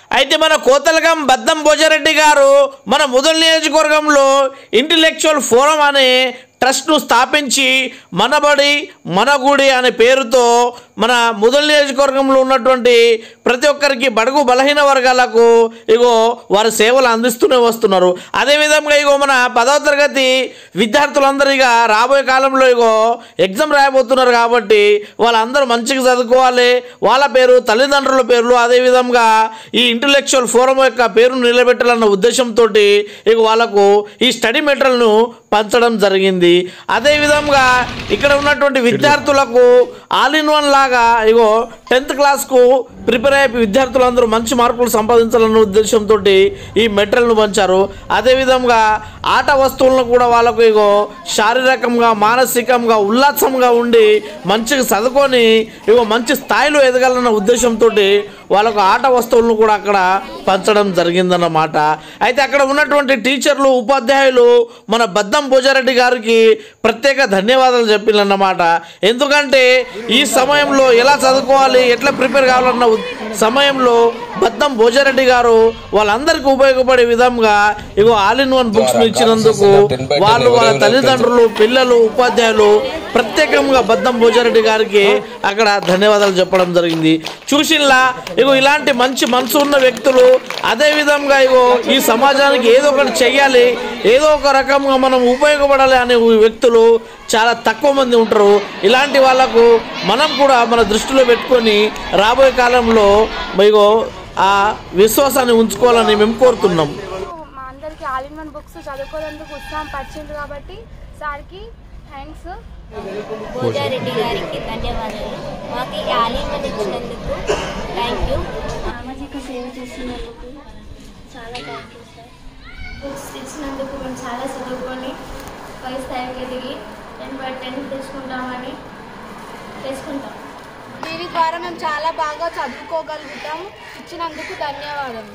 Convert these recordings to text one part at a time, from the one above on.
అయితే మన కోతలగం బద్దం భోజరెడ్డి గారు మన ముదల్ నియోజకవర్గంలో ఇంటలెక్చువల్ ఫోరం అనే ట్రస్ట్ను స్థాపించి మనబడి మనగుడి అనే పేరుతో మన ముదల్ నియోజకవర్గంలో ఉన్నటువంటి ప్రతి ఒక్కరికి బడుగు బలహీన వర్గాలకు ఇగో వారి సేవలు అందిస్తూనే వస్తున్నారు అదేవిధంగా ఇగో మన పదవ తరగతి విద్యార్థులందరూ ఇక రాబోయే కాలంలో ఇగో ఎగ్జామ్ రాయబోతున్నారు కాబట్టి వాళ్ళందరూ మంచిగా చదువుకోవాలి వాళ్ళ పేరు తల్లిదండ్రుల పేర్లు అదేవిధంగా ఈ ఇంటలెక్చువల్ ఫోరం యొక్క పేరును నిలబెట్టాలన్న ఉద్దేశంతో ఇక వాళ్ళకు ఈ స్టడీ మెటీరియల్ను పంచడం జరిగింది అదేవిధంగా ఇక్కడ ఉన్నటువంటి విద్యార్థులకు ఆల్ ఇన్ వన్ లాగా ఇగో టెన్త్ క్లాస్కు ప్రిపేర్ అయ్యే విద్యార్థులందరూ మంచి మార్కులు సంపాదించాలన్న ఉద్దేశంతో ఈ మెటీరియల్ను పంచారు అదేవిధంగా ఆట వస్తువులను కూడా వాళ్ళకు ఇగో శారీరకంగా మానసికంగా ఉల్లాసంగా ఉండి మంచిగా చదువుకొని ఇగో మంచి స్థాయిలో ఎదగాలన్న ఉద్దేశంతో వాళ్ళకు ఆట వస్తువులను కూడా అక్కడ పంచడం జరిగిందన్నమాట అయితే అక్కడ ఉన్నటువంటి టీచర్లు ఉపాధ్యాయులు మన బద్దం పూజారెడ్డి గారికి ప్రత్యేక ధన్యవాదాలు చెప్పిందన్నమాట ఎందుకంటే ఈ సమయంలో ఎలా చదువుకోవాలి ఎట్లా ప్రిపేర్ కావాలన్న ఉ- సమయంలో బద్దం భోజారెడ్డి గారు వాళ్ళందరికీ ఉపయోగపడే విధంగా ego all in one books ఇచ్చినందుకు వాళ్ళు వాళ్ళ తల్లిదండ్రులు పిల్లలు ఉపాధ్యాయులు ప్రత్యేకంగా బద్దం భోజారెడ్డి గారికి అక్కడ ధన్యవాదాలు చెప్పడం జరిగింది చూసిల్లా ఇగో ఇలాంటి మంచి మనసు ఉన్న వ్యక్తులు అదే విధంగా ఇగో ఈ సమాజానికి ఏదో ఒకటి చెయ్యాలి ఏదో ఒక రకంగా మనం ఉపయోగపడాలి అనే వ్యక్తులు చాలా తక్కువ మంది ఉంటారు ఇలాంటి వాళ్ళకు మనం కూడా మన దృష్టిలో పెట్టుకొని రాబోయే కాలంలో ఇగో ఆ విశ్వాసాన్ని ఉంచుకోవాలని మేము కోరుతున్నాం మా అందరికి ఆల్ ఇన్ వన్ బుక్స్ చదువుకోవడానికి ఉత్సాహం పరిచింది కాబట్టి సార్కి థ్యాంక్స్ పూజారెడ్డి గారికి ధన్యవాదాలు మాకు ఈ ఆలిమన్ ఇచ్చినందుకు థ్యాంక్ యూ సామాజిక సేవ చేసినందుకు చాలా థ్యాంక్ యూ సార్ బుక్స్ ఇచ్చినందుకు మేము చాలా చదువుకొని పై స్థాయికి ఎదిగి టెన్ బై టెన్ తెచ్చుకుంటామని తెచ్చుకుంటాం దీని ద్వారా మేము చాలా బాగా చదువుకోగలుగుతాం ఇచ్చినందుకు ధన్యవాదాలు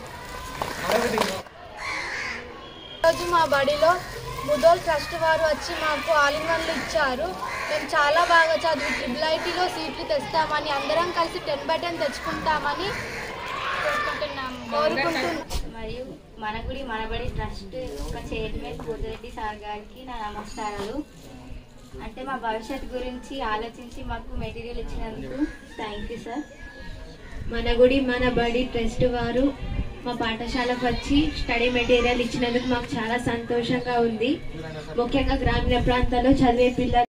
ఈరోజు మా బడిలో ముదోల్ ట్రస్ట్ వారు వచ్చి మాకు ఆలింగన్లు ఇచ్చారు మేము చాలా బాగా చదివి ట్రిపుల్ ఐటీలో సీట్లు తెస్తామని అందరం కలిసి టెన్ బై టెన్ తెచ్చుకుంటామని కోరుకుంటున్నాము కోరుకుంటున్నాం మరియు మన గుడి మనబడి ట్రస్ట్ ఒక చైర్మన్ పూజరెడ్డి సార్ గారికి నా నమస్కారాలు అంటే మా భవిష్యత్తు గురించి ఆలోచించి మాకు మెటీరియల్ ఇచ్చినందుకు థ్యాంక్ యూ సార్ మన గుడి మన బడి ట్రస్ట్ వారు మా పాఠశాలకు వచ్చి స్టడీ మెటీరియల్ ఇచ్చినందుకు మాకు చాలా సంతోషంగా ఉంది ముఖ్యంగా గ్రామీణ ప్రాంతాల్లో చదివే పిల్లలు